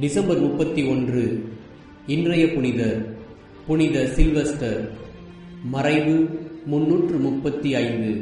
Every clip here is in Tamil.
டிசம்பர் முப்பத்தி ஒன்று இன்றைய புனிதர் புனித சில்வஸ்டர் மறைவு முன்னூற்று முப்பத்தி ஐந்து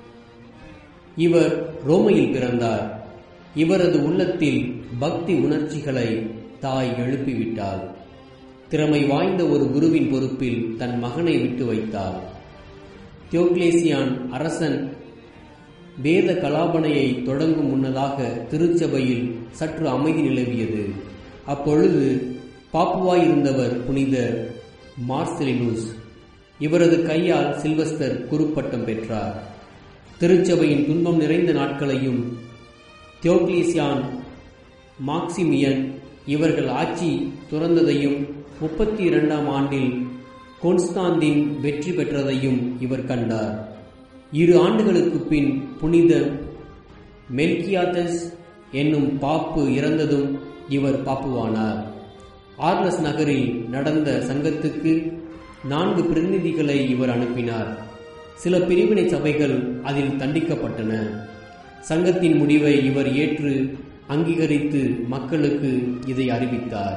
இவர் ரோமையில் பிறந்தார் இவரது உள்ளத்தில் பக்தி உணர்ச்சிகளை தாய் எழுப்பிவிட்டார் திறமை வாய்ந்த ஒரு குருவின் பொறுப்பில் தன் மகனை விட்டு வைத்தார் தியோக்லேசியான் அரசன் வேத கலாபனையை தொடங்கும் முன்னதாக திருச்சபையில் சற்று அமைதி நிலவியது அப்பொழுது பாப்புவாயிருந்தவர் புனித மார்செலினூஸ் இவரது கையால் சில்வஸ்டர் குருப்பட்டம் பெற்றார் திருச்சபையின் துன்பம் நிறைந்த நாட்களையும் தியோக்லீசியான் மாக்சிமியன் இவர்கள் ஆட்சி துறந்ததையும் முப்பத்தி இரண்டாம் ஆண்டில் கொன்ஸ்தாந்தின் வெற்றி பெற்றதையும் இவர் கண்டார் இரு ஆண்டுகளுக்கு பின் புனித மெல்கியாதஸ் என்னும் பாப்பு இறந்ததும் இவர் பாப்புவானார் ஆர்லஸ் நகரில் நடந்த சங்கத்துக்கு நான்கு பிரதிநிதிகளை இவர் அனுப்பினார் சில பிரிவினை சபைகள் அதில் தண்டிக்கப்பட்டன சங்கத்தின் முடிவை இவர் ஏற்று அங்கீகரித்து மக்களுக்கு இதை அறிவித்தார்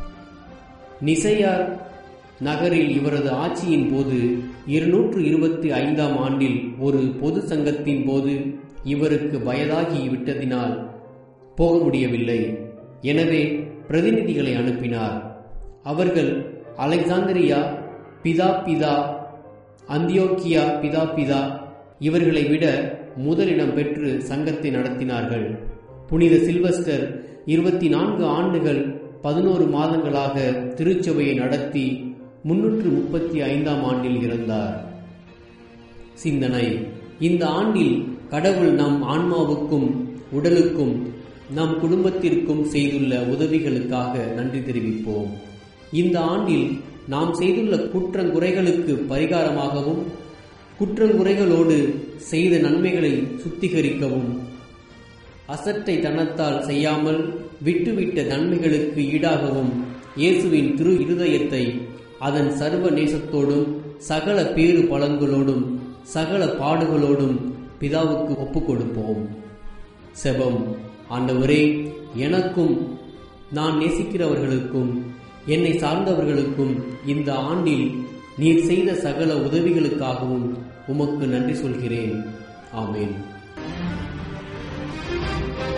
நிசையார் நகரில் இவரது ஆட்சியின் போது இருநூற்று இருபத்தி ஐந்தாம் ஆண்டில் ஒரு பொது சங்கத்தின் போது இவருக்கு வயதாகி விட்டதினால் போக முடியவில்லை எனவே பிரதிநிதிகளை அனுப்பினார் அவர்கள் அலெக்சாந்திரியா பிதா பிதா அந்தியோக்கியா பிதா பிதா இவர்களை விட முதலிடம் பெற்று சங்கத்தை நடத்தினார்கள் புனித சில்வஸ்டர் இருபத்தி நான்கு ஆண்டுகள் பதினோரு மாதங்களாக திருச்சபையை நடத்தி முன்னூற்று முப்பத்தி ஐந்தாம் ஆண்டில் இறந்தார் சிந்தனை இந்த ஆண்டில் கடவுள் நம் ஆன்மாவுக்கும் உடலுக்கும் நம் குடும்பத்திற்கும் செய்துள்ள உதவிகளுக்காக நன்றி தெரிவிப்போம் இந்த ஆண்டில் நாம் செய்துள்ள குற்றங்குறைகளுக்கு பரிகாரமாகவும் குற்றங்குறைகளோடு செய்த நன்மைகளை சுத்திகரிக்கவும் அசட்டை தனத்தால் செய்யாமல் விட்டுவிட்ட நன்மைகளுக்கு ஈடாகவும் இயேசுவின் திரு இருதயத்தை அதன் சர்வ நேசத்தோடும் சகல பேறு பலன்களோடும் சகல பாடுகளோடும் பிதாவுக்கு ஒப்புக் கொடுப்போம் செபம் ஆண்டவரே எனக்கும் நான் நேசிக்கிறவர்களுக்கும் என்னை சார்ந்தவர்களுக்கும் இந்த ஆண்டில் நீர் செய்த சகல உதவிகளுக்காகவும் உமக்கு நன்றி சொல்கிறேன் ஆமேன்